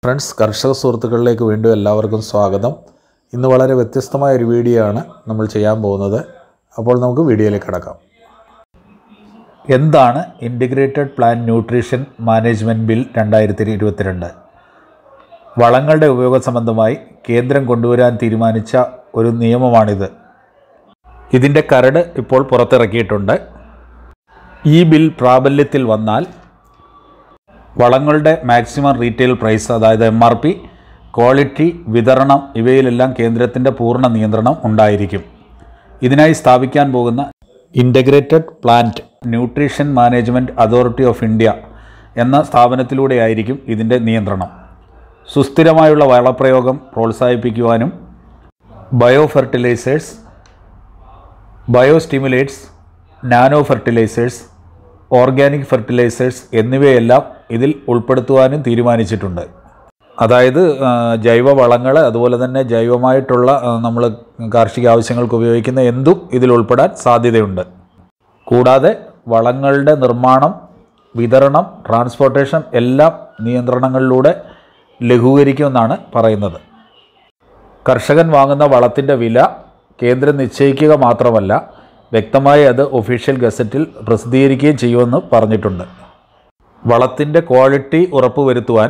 friends കർഷക സുഹൃത്തുക്കളിലേക്ക് വീണ്ടും എല്ലാവർക്കും സ്വാഗതം ഇന്ന് വളരെ വ്യത്യസ്തമായ ഒരു വീഡിയോ ആണ് നമ്മൾ ചെയ്യാൻ പോകുന്നത് അപ്പോൾ നമുക്ക് വീഡിയോയിലേക്ക് കിടക്കാം എന്താണ് integrated plan nutrition management bill രണ്ടായിരത്തി ഇരുപത്തിരണ്ട് വളങ്ങളുടെ ഉപയോഗ സംബന്ധമായി കേന്ദ്രം കൊണ്ടുവരാൻ തീരുമാനിച്ച ഒരു നിയമമാണിത് ഇതിൻ്റെ കരട് ഇപ്പോൾ പുറത്തിറക്കിയിട്ടുണ്ട് ഈ ബിൽ പ്രാബല്യത്തിൽ വന്നാൽ വളങ്ങളുടെ മാക്സിമം റീറ്റെയിൽ പ്രൈസ് അതായത് എം ആർ പി ക്വാളിറ്റി വിതരണം ഇവയിലെല്ലാം കേന്ദ്രത്തിൻ്റെ പൂർണ്ണ നിയന്ത്രണം ഉണ്ടായിരിക്കും ഇതിനായി സ്ഥാപിക്കാൻ പോകുന്ന integrated plant nutrition management authority of India എന്ന സ്ഥാപനത്തിലൂടെയായിരിക്കും ഇതിൻ്റെ നിയന്ത്രണം സുസ്ഥിരമായുള്ള വളപ്രയോഗം പ്രോത്സാഹിപ്പിക്കുവാനും bio fertilizers bio stimulates nano fertilizers organic fertilizers എന്നിവയെല്ലാം ഇതിൽ ഉൾപ്പെടുത്തുവാനും തീരുമാനിച്ചിട്ടുണ്ട് അതായത് ആ, ജൈവ വളങ്ങൾ അതുപോലെ തന്നെ ജൈവമായിട്ടുള്ള നമ്മൾ കാർഷിക ആവശ്യങ്ങൾക്ക് ഉപയോഗിക്കുന്ന എന്തും ഇതിൽ ഉൾപ്പെടാൻ സാധ്യതയുണ്ട് കൂടാതെ വളങ്ങളുടെ നിർമ്മാണം വിതരണം ട്രാൻസ്പോർട്ടേഷൻ എല്ലാം നിയന്ത്രണങ്ങളിലൂടെ ലഘൂകരിക്കുമെന്നാണ് പറയുന്നത് കർഷകൻ വാങ്ങുന്ന വളത്തിൻ്റെ വില കേന്ദ്രം നിശ്ചയിക്കുക മാത്രമല്ല വ്യക്തമായി അത് ഒഫീഷ്യൽ ഗസറ്റിൽ പ്രസിദ്ധീകരിക്കുകയും ചെയ്യുമെന്ന് പറഞ്ഞിട്ടുണ്ട് വളത്തിൻ്റെ ക്വാളിറ്റി ഉറപ്പുവരുത്തുവാൻ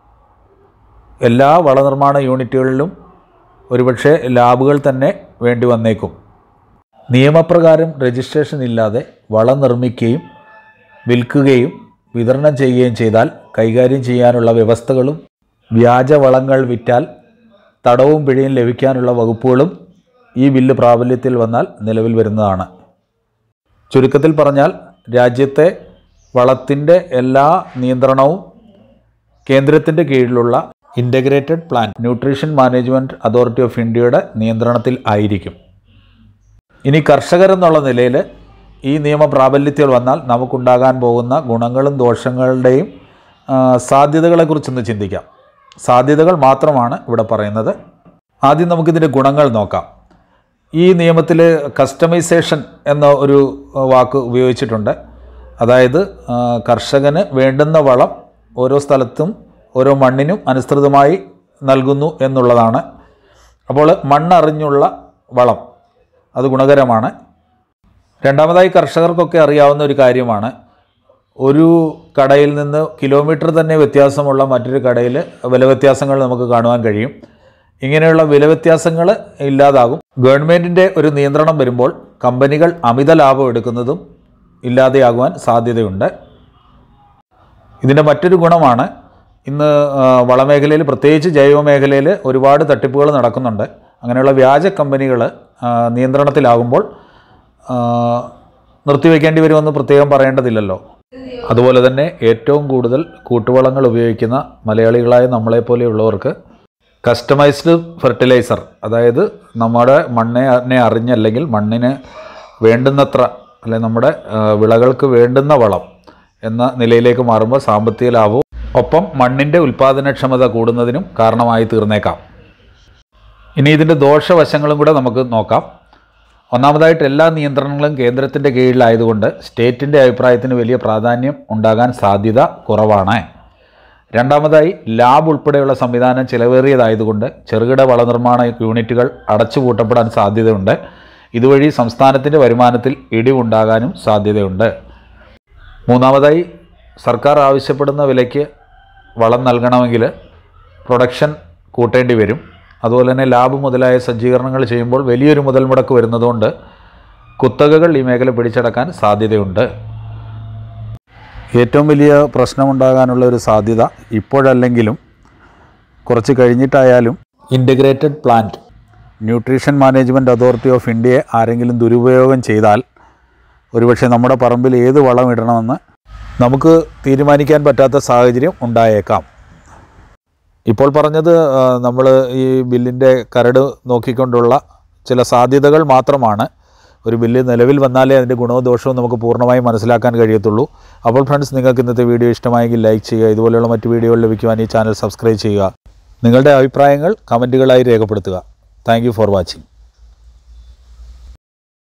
എല്ലാ വളനിർമ്മാണ യൂണിറ്റുകളിലും ഒരുപക്ഷെ ലാബുകൾ തന്നെ വേണ്ടി വന്നേക്കും നിയമപ്രകാരം രജിസ്ട്രേഷൻ ഇല്ലാതെ വളം നിർമ്മിക്കുകയും വിൽക്കുകയും വിതരണം ചെയ്യുകയും ചെയ്താൽ കൈകാര്യം ചെയ്യാനുള്ള വ്യവസ്ഥകളും വ്യാജ വളങ്ങൾ വിറ്റാൽ തടവും പിഴയും ലഭിക്കാനുള്ള വകുപ്പുകളും ഈ ബില്ല് പ്രാബല്യത്തിൽ വന്നാൽ നിലവിൽ വരുന്നതാണ് ചുരുക്കത്തിൽ പറഞ്ഞാൽ രാജ്യത്തെ വളത്തിൻ്റെ എല്ലാ നിയന്ത്രണവും കേന്ദ്രത്തിൻ്റെ കീഴിലുള്ള integrated plan nutrition management authority of ഇന്ത്യയുടെ നിയന്ത്രണത്തിൽ ആയിരിക്കും ഇനി കർഷകർ എന്നുള്ള നിലയിൽ ഈ നിയമ പ്രാബല്യത്തിൽ വന്നാൽ നമുക്കുണ്ടാകാൻ പോകുന്ന ഗുണങ്ങളും ദോഷങ്ങളുടെയും ആ, സാധ്യതകളെക്കുറിച്ചൊന്ന് ചിന്തിക്കാം സാധ്യതകൾ മാത്രമാണ് ഇവിടെ പറയുന്നത് ആദ്യം നമുക്കിതിൻ്റെ ഗുണങ്ങൾ നോക്കാം ഈ നിയമത്തിൽ കസ്റ്റമൈസേഷൻ എന്ന ഒരു വാക്ക് ഉപയോഗിച്ചിട്ടുണ്ട് അതായത് ആ, കർഷകന് വേണ്ടുന്ന വളം ഓരോ സ്ഥലത്തും ഓരോ മണ്ണിനും അനുസൃതമായി നൽകുന്നു എന്നുള്ളതാണ് അപ്പോൾ മണ്ണറിഞ്ഞുള്ള വളം അത് ഗുണകരമാണ് രണ്ടാമതായി കർഷകർക്കൊക്കെ അറിയാവുന്ന ഒരു കാര്യമാണ് ഒരു കടയിൽ നിന്ന് കിലോമീറ്റർ തന്നെ വ്യത്യാസമുള്ള മറ്റൊരു കടയിൽ വില വ്യത്യാസങ്ങൾ നമുക്ക് കാണുവാൻ കഴിയും ഇങ്ങനെയുള്ള വില വ്യത്യാസങ്ങൾ ഇല്ലാതാകും ഗവൺമെൻറ്റിൻ്റെ ഒരു നിയന്ത്രണം വരുമ്പോൾ കമ്പനികൾ അമിത ലാഭം എടുക്കുന്നതും ഇല്ലാതെയാകുവാൻ സാധ്യതയുണ്ട് ഇതിൻ്റെ മറ്റൊരു ഗുണമാണ് ഇന്ന് ആ, വളമേഖലയിൽ പ്രത്യേകിച്ച് ജൈവ മേഖലയിൽ ഒരുപാട് തട്ടിപ്പുകൾ നടക്കുന്നുണ്ട് അങ്ങനെയുള്ള വ്യാജ കമ്പനികൾ ആ, നിയന്ത്രണത്തിലാകുമ്പോൾ ആ, നിർത്തിവെക്കേണ്ടി വരുമെന്ന് പ്രത്യേകം പറയേണ്ടതില്ലല്ലോ അതുപോലെ തന്നെ ഏറ്റവും കൂടുതൽ കൂട്ടുവളങ്ങൾ ഉപയോഗിക്കുന്ന മലയാളികളായ നമ്മളെപ്പോലെയുള്ളവർക്ക് കസ്റ്റമൈസ്ഡ് ഫെർട്ടിലൈസർ അതായത് നമ്മുടെ മണ്ണിനെ അറിഞ്ഞല്ലെങ്കിൽ മണ്ണിന് വേണ്ടുന്നത്ര അല്ലെ നമ്മുടെ ആ, വിളകൾക്ക് വേണ്ടുന്ന വളം എന്ന നിലയിലേക്ക് മാറുമ്പോൾ സാമ്പത്തിക ലാഭവും ഒപ്പം മണ്ണിൻ്റെ ഉൽപ്പാദനക്ഷമത കൂടുന്നതിനും കാരണമായി തീർന്നേക്കാം ഇനി ഇതിൻ്റെ ദോഷവശങ്ങളും കൂടെ നമുക്ക് നോക്കാം ഒന്നാമതായിട്ട് എല്ലാ നിയന്ത്രണങ്ങളും കേന്ദ്രത്തിൻ്റെ കീഴിലായതുകൊണ്ട് സ്റ്റേറ്റിൻ്റെ അഭിപ്രായത്തിന് വലിയ പ്രാധാന്യം ഉണ്ടാകാൻ സാധ്യത കുറവാണ് രണ്ടാമതായി ലാബ് ഉൾപ്പെടെയുള്ള സംവിധാനം ചിലവേറിയതായതുകൊണ്ട് ചെറുകിട വളനിർമ്മാണ യൂണിറ്റുകൾ അടച്ചുപൂട്ടപ്പെടാൻ സാധ്യതയുണ്ട് ഇതുവഴി സംസ്ഥാനത്തിൻ്റെ വരുമാനത്തിൽ ഇടിവുണ്ടാകാനും സാധ്യതയുണ്ട് മൂന്നാമതായി സർക്കാർ ആവശ്യപ്പെടുന്ന വിലയ്ക്ക് വളം നൽകണമെങ്കിൽ പ്രൊഡക്ഷൻ കൂട്ടേണ്ടി വരും അതുപോലെ തന്നെ ലാബ് മുതലായ സജ്ജീകരണങ്ങൾ ചെയ്യുമ്പോൾ വലിയൊരു മുതൽ മുടക്ക് വരുന്നതുകൊണ്ട് കുത്തകകൾ ഈ മേഖല പിടിച്ചടക്കാൻ സാധ്യതയുണ്ട് ഏറ്റവും വലിയ പ്രശ്നമുണ്ടാകാനുള്ള ഒരു സാധ്യത ഇപ്പോഴല്ലെങ്കിലും കുറച്ച് കഴിഞ്ഞിട്ടായാലും integrated plant nutrition management authority of ഇന്ത്യയെ ആരെങ്കിലും ദുരുപയോഗം ചെയ്താൽ ഒരുപക്ഷെ നമ്മുടെ പറമ്പിൽ ഏത് വളം ഇടണമെന്ന് നമുക്ക് തീരുമാനിക്കാൻ പറ്റാത്ത സാഹചര്യം ഉണ്ടായേക്കാം ഇപ്പോൾ പറഞ്ഞത് നമ്മൾ ഈ ബില്ലിൻ്റെ കരട് നോക്കിക്കൊണ്ടുള്ള ചില സാധ്യതകൾ മാത്രമാണ് ഒരു ബില്ല് നിലവിൽ വന്നാലേ അതിൻ്റെ ഗുണവും ദോഷവും നമുക്ക് പൂർണ്ണമായും മനസ്സിലാക്കാൻ കഴിയത്തുള്ളൂ അപ്പോൾ ഫ്രണ്ട്സ് നിങ്ങൾക്ക് ഇന്നത്തെ വീഡിയോ ഇഷ്ടമായെങ്കിൽ ലൈക്ക് ചെയ്യുക ഇതുപോലെയുള്ള മറ്റ് വീഡിയോകൾ ലഭിക്കുവാൻ ഈ ചാനൽ സബ്സ്ക്രൈബ് ചെയ്യുക നിങ്ങളുടെ അഭിപ്രായങ്ങൾ കമൻറ്റുകളായി രേഖപ്പെടുത്തുക താങ്ക് ഫോർ വാച്ചിങ്